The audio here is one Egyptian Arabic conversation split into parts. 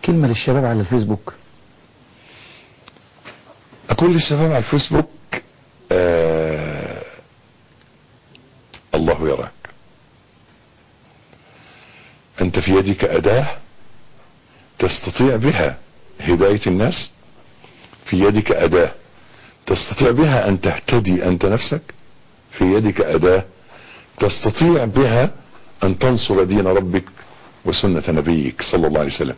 كلمة للشباب على الفيسبوك اقول للشباب على الفيسبوك آه الله يراك انت في يدك اداة تستطيع بها هداية الناس في يدك اداة تستطيع بها ان تهتدي انت نفسك في يدك اداة تستطيع بها ان تنصر دين ربك وسنة نبيك صلى الله عليه وسلم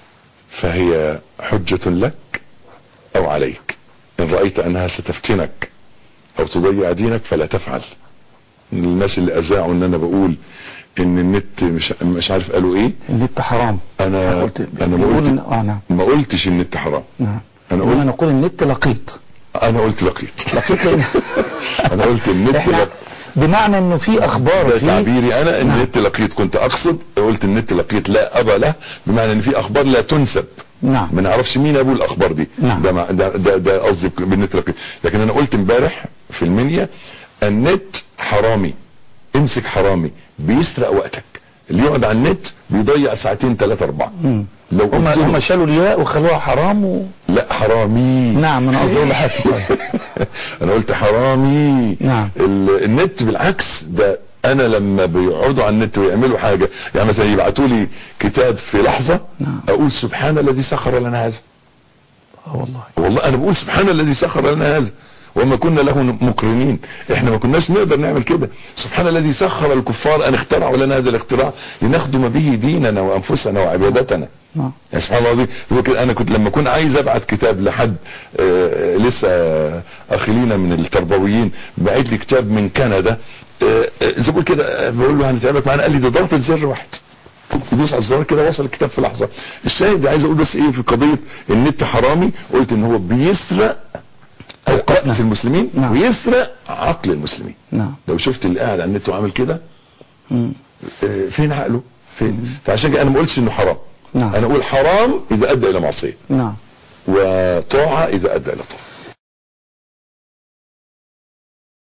فهي حجة لك او عليك ان رأيت انها ستفتنك او تضيع دينك فلا تفعل الناس اللي اذاعوا ان انا بقول ان النت مش مش عارف قالوا ايه النت حرام انا قلت انا بيقول ما إن- قلت اه نعم ما قلتش النت حرام نعم انا إنما قلت نقول النت لقيط انا قلت لقيت لقيط لأن انا قلت النت احنا لقيت بمعنى انه في اخبار ده في تعبيري انا نعم. النت لقيت كنت اقصد قلت النت لقيت لا ابا له بمعنى ان في اخبار لا تنسب نعم ما نعرفش مين ابو الاخبار دي نعم. ده مع- ده ده, ده قصدي بالنت لقيت لكن انا قلت امبارح في المنيا النت حرامي امسك حرامي بيسرق وقتك اللي يقعد على النت بيضيع ساعتين ثلاثة أربعة مم. لو هم قلت هم له شالوا الياء وخلوها حرام و... لا حرامي نعم انا قصدي اقول لحضرتك انا قلت حرامي نعم. ال- النت بالعكس ده انا لما بيقعدوا على النت ويعملوا حاجة يعني مثلا يبعتوا لي كتاب في لحظة نعم. اقول سبحان الذي سخر لنا هذا اه والله والله انا بقول سبحان الذي سخر لنا هذا وما كنا له مقرنين احنا ما كناش نقدر نعمل كده سبحان الذي سخر الكفار ان اخترعوا لنا هذا الاختراع لنخدم به ديننا وانفسنا وعبادتنا نعم يعني سبحان الله العظيم هو كده انا كنت لما كنت عايز ابعت كتاب لحد آه، لسه اخي لينا من التربويين بعت لي كتاب من كندا آه، آه، زي ما بقول كده آه، بقول له هنتعبك معانا قال لي ده ضغطة زر واحد يدوس على الزرار كده وصل الكتاب في لحظه الشاهد عايز اقول بس ايه في قضيه النت حرامي قلت ان هو بيسرق اوقات نعم. المسلمين نعم. ويسرق عقل المسلمين نعم لو شفت اللي قاعد على النت وعامل كده مم. آه، فين عقله فين فعشان كده انا ما قلتش انه حرام نعم انا اقول حرام اذا ادى الى معصيه نعم وطاعه اذا ادى الى طاعه